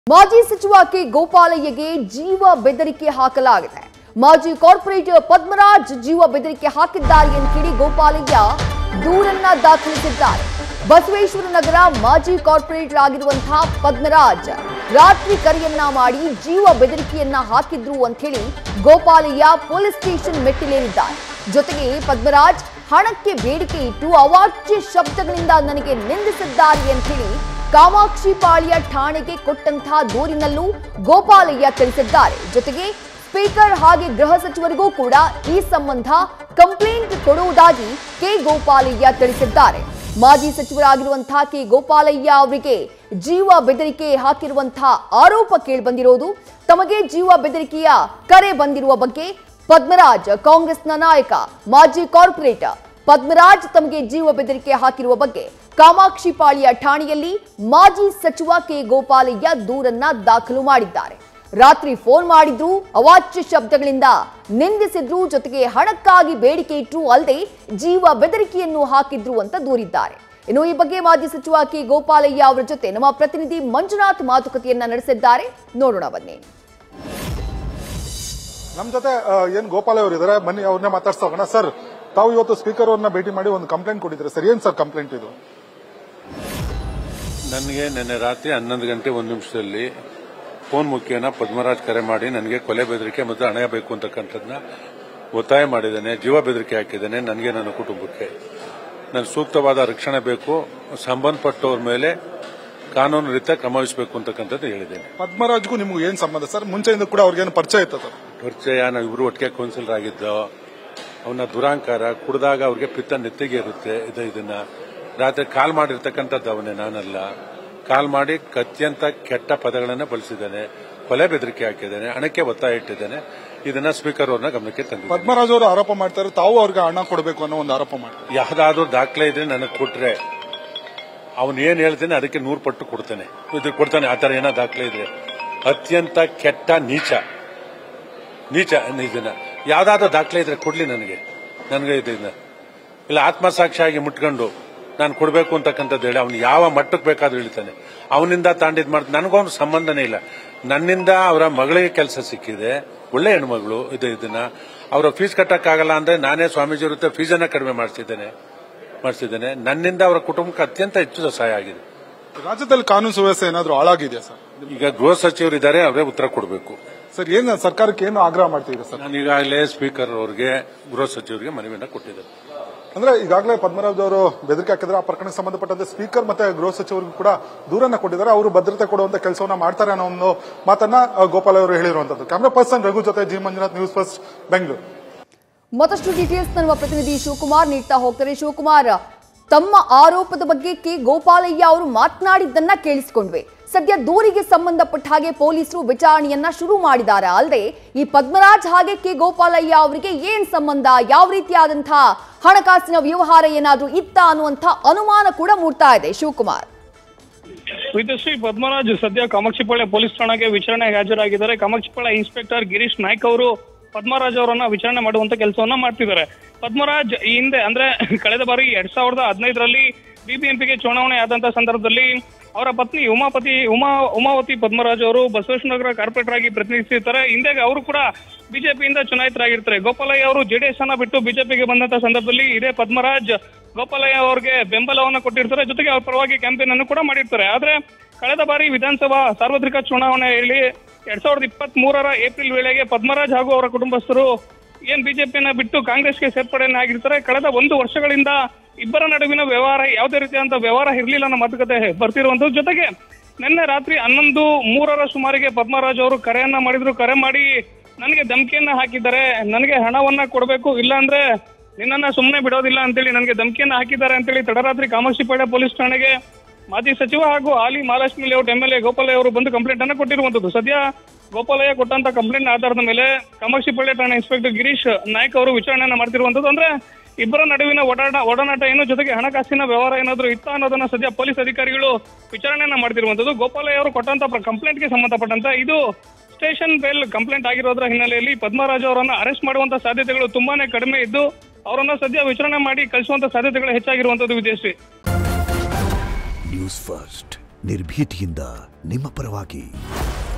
ಮಾಜಿ ಸಚಿವ ಕೆ ಗೋಪಾಲಯ್ಯಗೆ ಜೀವ ಬೆದರಿಕೆ ಹಾಕಲಾಗಿದೆ ಮಾಜಿ ಕಾರ್ಪೊರೇಟರ್ ಪದ್ಮರಾಜ್ ಜೀವ ಬೆದರಿಕೆ ಹಾಕಿದ್ದಾರೆ ಅಂತ ಹೇಳಿ ಗೋಪಾಲಯ್ಯ ದೂರನ್ನ ದಾಖಲಿಸಿದ್ದಾರೆ ಬಸವೇಶ್ವರ ನಗರ ಮಾಜಿ ಕಾರ್ಪೊರೇಟರ್ ಆಗಿರುವಂತಹ ಪದ್ಮರಾಜ್ ರಾತ್ರಿ ಕರೆಯನ್ನ ಮಾಡಿ ಜೀವ ಬೆದರಿಕೆಯನ್ನ ಹಾಕಿದ್ರು ಅಂತ ಹೇಳಿ ಗೋಪಾಲಯ್ಯ ಪೊಲೀಸ್ ಸ್ಟೇಷನ್ ಮೆಟ್ಟಿಲೇರಿದ್ದಾರೆ ಜೊತೆಗೆ ಪದ್ಮರಾಜ್ ಹಣಕ್ಕೆ ಬೇಡಿಕೆ ಇಟ್ಟು ಅವಾಚ್ಯ ಶಬ್ದಗಳಿಂದ ನನಗೆ ನಿಂದಿಸಿದ್ದಾರೆ ಅಂತ ಹೇಳಿ ಕಾಮಾಕ್ಷಿ ಪಾಳ್ಯ ಠಾಣೆಗೆ ಕೊಟ್ಟಂತಹ ದೂರಿನಲ್ಲೂ ಗೋಪಾಲಯ್ಯ ತಿಳಿಸಿದ್ದಾರೆ ಜೊತೆಗೆ ಸ್ಪೀಕರ್ ಹಾಗೆ ಗೃಹ ಸಚಿವರಿಗೂ ಕೂಡ ಈ ಸಂಬಂಧ ಕಂಪ್ಲೇಂಟ್ ಕೊಡುವುದಾಗಿ ಕೆ ಗೋಪಾಲಯ್ಯ ತಿಳಿಸಿದ್ದಾರೆ ಮಾಜಿ ಸಚಿವರಾಗಿರುವಂತಹ ಕೆ ಗೋಪಾಲಯ್ಯ ಅವರಿಗೆ ಜೀವ ಬೆದರಿಕೆ ಹಾಕಿರುವಂತಹ ಆರೋಪ ಕೇಳಿಬಂದಿರೋದು ತಮಗೆ ಜೀವ ಬೆದರಿಕೆಯ ಕರೆ ಬಂದಿರುವ ಬಗ್ಗೆ ಪದ್ಮರಾಜ್ ಕಾಂಗ್ರೆಸ್ನ ನಾಯಕ ಮಾಜಿ ಕಾರ್ಪೊರೇಟರ್ ಪದ್ಮರಾಜ್ ತಮಗೆ ಜೀವ ಬೆದರಿಕೆ ಹಾಕಿರುವ ಬಗ್ಗೆ ಕಾಮಾಕ್ಷಿ ಪಾಳ್ಯ ಠಾಣೆಯಲ್ಲಿ ಮಾಜಿ ಸಚಿವ ಕೆ ಗೋಪಾಲಯ್ಯ ದೂರನ್ನ ದಾಖಲು ಮಾಡಿದ್ದಾರೆ ರಾತ್ರಿ ಫೋನ್ ಮಾಡಿದ್ರು ಅವಾಚ್ಯ ಶಬ್ದಗಳಿಂದ ನಿಂದಿಸಿದ್ರು ಜೊತೆಗೆ ಹಣಕ್ಕಾಗಿ ಬೇಡಿಕೆ ಇಟ್ರು ಅಲ್ಲದೆ ಜೀವ ಬೆದರಿಕೆಯನ್ನು ಹಾಕಿದ್ರು ಅಂತ ದೂರಿದ್ದಾರೆ ಇನ್ನು ಈ ಬಗ್ಗೆ ಮಾಜಿ ಸಚಿವ ಕೆ ಗೋಪಾಲಯ್ಯ ಅವರ ಜೊತೆ ನಮ್ಮ ಪ್ರತಿನಿಧಿ ಮಂಜುನಾಥ್ ಮಾತುಕತೆಯನ್ನ ನಡೆಸಿದ್ದಾರೆ ನೋಡೋಣ ಬನ್ನಿ ನಮ್ ಜೊತೆ ಆ, ಏನ್ ಗೋಪಾಲ್ ಅವರು ಇದಾರೆ ಬನ್ನಿ ಅವ್ರನ್ನ ಮಾತಾಡ್ಸ್ತಾ ಹೋಗೋಣ ಸರ್ ತಾವು ಇವತ್ತು ಸ್ಪೀಕರ್ ಅವ್ರನ್ನ ಭೇಟಿ ಮಾಡಿ ಒಂದು ಕಂಪ್ಲೇಂಟ್ ಕೊಟ್ಟಿದ್ರೆ ಸರ್ ಏನ್ ಸರ್ ಕಂಪ್ಲೇಂಟ್ ಇದು ನನಗೆ ನಿನ್ನೆ ರಾತ್ರಿ ಹನ್ನೊಂದು ಗಂಟೆ ಒಂದು ನಿಮಿಷದಲ್ಲಿ ಫೋನ್ ಮುಖೇನ ಪದ್ಮರಾಜ್ ಕರೆ ಮಾಡಿ ನನಗೆ ಕೊಲೆ ಬೆದರಿಕೆ ಮತ್ತು ಹಣ ಬೇಕು ಅಂತಕ್ಕಂಥದ್ದನ್ನ ಒತ್ತಾಯ ಮಾಡಿದ್ದೇನೆ ಜೀವ ಬೆದರಿಕೆ ಹಾಕಿದ್ದೇನೆ ನನಗೆ ನನ್ನ ಕುಟುಂಬಕ್ಕೆ ನನ್ನ ಸೂಕ್ತವಾದ ರಕ್ಷಣೆ ಬೇಕು ಸಂಬಂಧಪಟ್ಟವ್ರ ಮೇಲೆ ಕಾನೂನು ರೀತ್ಯ ಕ್ರಮ ವಹಿಸಬೇಕು ಅಂತಕ್ಕಂಥದ್ದು ಹೇಳಿದ್ದೇನೆ ಪದ್ಮರಾಜ್ಗೂ ನಿಮ್ಗೂ ಏನ್ ಸಂಬಂಧ ಸರ್ ಮುಂಚೆಯಿಂದ ಕೂಡ ಅವ್ರಿಗೇನು ಪರಿಚಯ ಇತ್ತ ಸರ್ ಪರಿಚಯ ನಾವು ಇಬ್ರು ಒಟ್ಟಿಗೆ ಕೌನ್ಸಿಲರ್ ಆಗಿದ್ದೋ ಅವನ ದುರಾಂಕಾರ ಕುಡಿದಾಗ ಅವ್ರಿಗೆ ಪಿತ್ತ ನೆತ್ತಿಗೆ ಇರುತ್ತೆ ಇದು ಇದನ್ನ ರಾತ್ರಿ ಕಾಲ್ ಮಾಡಿರ್ತಕ್ಕಂಥದ್ದು ಅವನೇ ನಾನಲ್ಲ ಕಾಲ್ ಮಾಡಿ ಅತ್ಯಂತ ಕೆಟ್ಟ ಪದಗಳನ್ನ ಬಳಸಿದ್ದಾನೆ ಕೊಲೆ ಬೆದರಿಕೆ ಹಾಕಿದ್ದಾನೆ ಹಣಕ್ಕೆ ಒತ್ತಾಯ ಇಟ್ಟಿದ್ದಾನೆ ಇದನ್ನ ಸ್ಪೀಕರ್ ಅವ್ರನ್ನ ಗಮನಕ್ಕೆ ತಂದಿದ್ದಾರೆ ಪದ್ಮರಾಜ್ ಅವರು ಆರೋಪ ಮಾಡ್ತಾರೆ ತಾವು ಅವ್ರಿಗೆ ಹಣ ಕೊಡಬೇಕು ಅನ್ನೋ ಒಂದು ಆರೋಪ ಮಾಡ್ತಾರೆ ಯಾವ್ದಾದ್ರು ದಾಖಲೆ ಇದ್ರೆ ನನಗೆ ಕೊಟ್ರೆ ಅವನು ಏನ್ ಹೇಳ್ತಾನೆ ಅದಕ್ಕೆ ನೂರು ಪಟ್ಟು ಕೊಡ್ತಾನೆ ಇದು ಕೊಡ್ತಾನೆ ಆ ತರ ಏನೋ ದಾಖಲೆ ಇದ್ರೆ ಅತ್ಯಂತ ಕೆಟ್ಟ ನೀಚ ನೀಚ ಇದನ್ನ ಯಾವ್ದಾದ್ರು ದಾಖಲೆ ಇದ್ರೆ ಕೊಡ್ಲಿ ನನಗೆ ನನಗೆ ಇದನ್ನ ಇಲ್ಲ ಆತ್ಮಸಾಕ್ಷಿಯಾಗಿ ಮುಟ್ಕೊಂಡು ನಾನು ಕೊಡಬೇಕು ಅಂತಕ್ಕಂಥದ್ದು ಹೇಳಿ ಅವ್ನು ಯಾವ ಮಟ್ಟಕ್ಕೆ ಬೇಕಾದ್ರೂ ಹೇಳ್ತಾನೆ ಅವನಿಂದ ತಾಂಡಿದ್ ಮಾಡ್ತಾನೆ ನನಗೊಂದು ಸಂಬಂಧನೇ ಇಲ್ಲ ನನ್ನಿಂದ ಅವರ ಮಗಳಿಗೆ ಕೆಲಸ ಸಿಕ್ಕಿದೆ ಒಳ್ಳೆ ಹೆಣ್ಮಗಳು ಇದು ಇದನ್ನ ಅವರ ಫೀಸ್ ಕಟ್ಟಕ್ಕಾಗಲ್ಲ ಅಂದ್ರೆ ನಾನೇ ಸ್ವಾಮೀಜಿ ಇರುತ್ತೆ ಫೀಸನ್ನ ಕಡಿಮೆ ಮಾಡಿಸಿದ್ದೇನೆ ಮಾಡಿಸಿದ್ದೇನೆ ನನ್ನಿಂದ ಅವರ ಕುಟುಂಬಕ್ಕೆ ಅತ್ಯಂತ ಹೆಚ್ಚು ಸಹಾಯ ಆಗಿದೆ ರಾಜ್ಯದಲ್ಲಿ ಕಾನೂನು ಸುವ್ಯವಸ್ಥೆ ಏನಾದ್ರು ಹಾಳಾಗಿದೆಯಾ ಸರ್ ಈಗ ಗೃಹ ಸಚಿವರಿದ್ದಾರೆ ಅವರೇ ಉತ್ತರ ಕೊಡಬೇಕು ಸರ್ ಏನ್ ಸರ್ಕಾರಕ್ಕೆ ಏನು ಆಗ್ರಹ ಮಾಡ್ತಿದ್ದೀರಾ ಸರ್ ನಾನು ಈಗಾಗಲೇ ಸ್ಪೀಕರ್ ಅವರಿಗೆ ಗೃಹ ಸಚಿವರಿಗೆ ಮನವಿಯನ್ನ ಕೊಟ್ಟಿದ್ದೆ ಅಂದ್ರೆ ಈಗಾಗಲೇ ಪದ್ಮರಾಜ್ ಅವರು ಬೆದರಿಕೆ ಹಾಕಿದ್ರೆ ಆ ಪ್ರಕರಣಕ್ಕೆ ಸಂಬಂಧಪಟ್ಟಂತೆ ಸ್ಪೀಕರ್ ಮತ್ತೆ ಗೃಹ ಸಚಿವರಿಗೂ ಕೂಡ ದೂರನ್ನ ಕೊಟ್ಟಿದ್ದಾರೆ ಅವರು ಭದ್ರತೆ ಕೊಡುವಂತ ಕೆಲಸವನ್ನ ಮಾಡ್ತಾರೆ ಅನ್ನೋ ಒಂದು ಮಾತನ್ನ ಆ, ಗೋಪಾಲ್ ಅವರು ಹೇಳಿರುವಂತದ್ದು ಕ್ಯಾಮ್ರಾ ಪರ್ಸನ್ ರಘು ಜೊತೆ G Manjunath news first Bengaluru ಮತ್ತಷ್ಟು ಡೀಟೇಲ್ಸ್ ನಮ್ಮ ಪ್ರತಿನಿಧಿ ಶಿವಕುಮಾರ್ ನೀಡ್ತಾ ಹೋಗ್ತಾರೆ ಶಿವಕುಮಾರ್ ತಮ್ಮ ಆರೋಪದ ಬಗ್ಗೆ ಕೆ ಗೋಪಾಲಯ್ಯ ಅವರು ಮಾತನಾಡಿದ್ದನ್ನ ಕೇಳಿಸಿಕೊಂಡ್ವಿ ಸದ್ಯ ದೂರಿಗೆ ಸಂಬಂಧಪಟ್ಟ ಹಾಗೆ ಪೊಲೀಸರು ವಿಚಾರಣೆಯನ್ನ ಶುರು ಮಾಡಿದ್ದಾರೆ ಅಲ್ಲದೆ ಈ ಪದ್ಮರಾಜ್ ಹಾಗೆ ಕೆ ಗೋಪಾಲಯ್ಯ ಅವರಿಗೆ ಏನ್ ಸಂಬಂಧ ಯಾವ ರೀತಿಯಾದಂತಹ ಹಣಕಾಸಿನ ವ್ಯವಹಾರ ಏನಾದ್ರೂ ಇತ್ತ ಅನ್ನುವಂಥ ಅನುಮಾನ ಕೂಡ ಮೂಡ್ತಾ ಇದೆ ಶಿವಕುಮಾರ್ ವಿದ್ಯಶ್ರೀ ಪದ್ಮರಾಜ್ ಸದ್ಯ ಕಾಮಾಕ್ಷಿಪಾಳ್ಯ ಪೊಲೀಸ್ ಠಾಣೆಗೆ ವಿಚಾರಣೆಗೆ ಹಾಜರಾಗಿದ್ದಾರೆ ಕಾಮಾಕ್ಷಿಪಾಳ್ಯ ಇನ್ಸ್ಪೆಕ್ಟರ್ ಗಿರೀಶ್ ನಾಯ್ಕ್ ಅವರು ಪದ್ಮರಾಜ್ ಅವರನ್ನ ವಿಚಾರಣೆ ಮಾಡುವಂತ ಕೆಲಸವನ್ನ ಮಾಡ್ತಿದ್ದಾರೆ ಪದ್ಮರಾಜ್ ಈ ಹಿಂದೆ ಅಂದ್ರೆ ಕಳೆದ ಬಾರಿ ಎರಡ್ ಸಾವಿರದ ಹದಿನೈದರಲ್ಲಿ ಬಿಬಿಎಂಪಿಗೆ ಚುನಾವಣೆ ಆದಂತ ಸಂದರ್ಭದಲ್ಲಿ ಅವರ ಪತ್ನಿ ಉಮಾಪತಿ ಉಮಾ ಉಮಾವತಿ ಪದ್ಮರಾಜ್ ಅವರು ಬಸವೇಶ್ವರನಗರ ಕಾರ್ಪೊರೇಟರ್ ಆಗಿ ಪ್ರತಿನಿಧಿಸಿರ್ತಾರೆ ಹಿಂದೆ ಅವರು ಕೂಡ ಬಿಜೆಪಿಯಿಂದ ಚುನಾಯಿತರಾಗಿರ್ತಾರೆ ಗೋಪಾಲಯ್ಯ ಅವರು ಜೆಡಿಎಸ್ ಅನ್ನ ಬಿಟ್ಟು ಬಿಜೆಪಿಗೆ ಬಂದಂತ ಸಂದರ್ಭದಲ್ಲಿ ಇದೇ ಪದ್ಮರಾಜ್ ಗೋಪಾಲಯ್ಯ ಅವರಿಗೆ ಬೆಂಬಲವನ್ನ ಕೊಟ್ಟಿರ್ತಾರೆ ಜೊತೆಗೆ ಅವ್ರ ಪರವಾಗಿ ಕ್ಯಾಂಪೇನ್ ಅನ್ನು ಕೂಡ ಮಾಡಿರ್ತಾರೆ ಆದ್ರೆ ಕಳೆದ ಬಾರಿ ವಿಧಾನಸಭಾ ಸಾರ್ವತ್ರಿಕ ಚುನಾವಣೆಯಲ್ಲಿ ಎರಡ್ ಸಾವಿರದ ಇಪ್ಪತ್ತ್ ಮೂರರ ಏಪ್ರಿಲ್ ವೇಳೆಗೆ ಪದ್ಮರಾಜ್ ಹಾಗೂ ಅವರ ಕುಟುಂಬಸ್ಥರು ಏನ್ ಬಿಜೆಪಿಯನ್ನ ಬಿಟ್ಟು ಕಾಂಗ್ರೆಸ್ಗೆ ಸೇರ್ಪಡೆಯನ್ನ ಆಗಿರ್ತಾರೆ ಕಳೆದ ಒಂದು ವರ್ಷಗಳಿಂದ ಇಬ್ಬರ ನಡುವಿನ ವ್ಯವಹಾರ ಯಾವುದೇ ರೀತಿಯಾದಂತಹ ವ್ಯವಹಾರ ಇರಲಿಲ್ಲ ಅನ್ನೋ ಮಾತುಕತೆ ಬರ್ತಿರುವಂತದ್ದು ಜೊತೆಗೆ ನಿನ್ನೆ ರಾತ್ರಿ ಹನ್ನೊಂದು ಮೂರರ ಸುಮಾರಿಗೆ ಪದ್ಮರಾಜ್ ಅವರು ಕರೆಯನ್ನ ಮಾಡಿದ್ರು ಕರೆ ಮಾಡಿ ನನಗೆ ಧಮಕಿಯನ್ನ ಹಾಕಿದ್ದಾರೆ ನನಗೆ ಹಣವನ್ನ ಕೊಡಬೇಕು ಇಲ್ಲ ಅಂದ್ರೆ ನಿನ್ನನ್ನ ಸುಮ್ಮನೆ ಬಿಡೋದಿಲ್ಲ ಅಂತೇಳಿ ನನಗೆ ಧಮಕಿಯನ್ನ ಹಾಕಿದ್ದಾರೆ ಅಂತೇಳಿ ತಡರಾತ್ರಿ ಕಾಮಾಕ್ಷಿಪಾಳ್ಯ ಪೊಲೀಸ್ ಠಾಣೆಗೆ ಮಾಜಿ ಸಚಿವ ಹಾಗೂ ಹಾಲಿ ಮಹಾಲಕ್ಷ್ಮಿ ಲೇಔಟ್ ಎಂಎಲ್ಎ ಗೋಪಾಲಯ್ಯ ಅವರು ಬಂದು ಕಂಪ್ಲೇಂಟ್ ಅನ್ನ ಕೊಟ್ಟಿರುವಂತದ್ದು ಸದ್ಯ ಗೋಪಾಲಯ್ಯ ಕೊಟ್ಟಂತ ಕಂಪ್ಲೇಂಟ್ ಆಧಾರದ ಮೇಲೆ ಕಾಮಾಕ್ಷಿಪಾಳ್ಯ ಠಾಣೆ ಇನ್ಸ್ಪೆಕ್ಟರ್ ಗಿರೀಶ್ ನಾಯ್ಕ್ ಅವರು ವಿಚಾರಣೆಯನ್ನ ಮಾಡ್ತಿರುವಂತದ್ದು ಅಂದ್ರೆ ಇಬ್ಬರ ನಡುವಿನ ಒಡಾಟ ಒಡನಾಟ ಏನು ಜೊತೆಗೆ ಹಣಕಾಸಿನ ವ್ಯವಹಾರ ಏನಾದ್ರು ಇತ್ತ ಅನ್ನೋದನ್ನ ಸದ್ಯ ಪೊಲೀಸ್ ಅಧಿಕಾರಿಗಳು ವಿಚಾರಣೆಯನ್ನ ಮಾಡ್ತಿರುವಂತದ್ದು ಗೋಪಾಲಯ್ಯ ಅವರು ಕೊಟ್ಟಂತ ಕಂಪ್ಲೇಂಟ್ಗೆ ಸಂಬಂಧಪಟ್ಟಂತ ಇದು ಸ್ಟೇಷನ್ ಬೇಲ್ ಕಂಪ್ಲೇಂಟ್ ಆಗಿರೋದ್ರ ಹಿನ್ನೆಲೆಯಲ್ಲಿ ಪದ್ಮರಾಜ್ ಅವರನ್ನ ಅರೆಸ್ಟ್ ಮಾಡುವಂತ ಸಾಧ್ಯತೆಗಳು ತುಂಬಾನೇ ಕಡಿಮೆ ಇದ್ದು ಅವರನ್ನ ಸದ್ಯ ವಿಚಾರಣೆ ಮಾಡಿ ಕಳಿಸುವಂತ ಸಾಧ್ಯತೆಗಳು ಹೆಚ್ಚಾಗಿರುವಂತದ್ದು ವಿಜಯಶ್ರೀ ನ್ಯೂಸ್ ಫಸ್ಟ್ ನಿರ್ಭೀತಿಯಿಂದ ನಿಮ್ಮ ಪರವಾಗಿ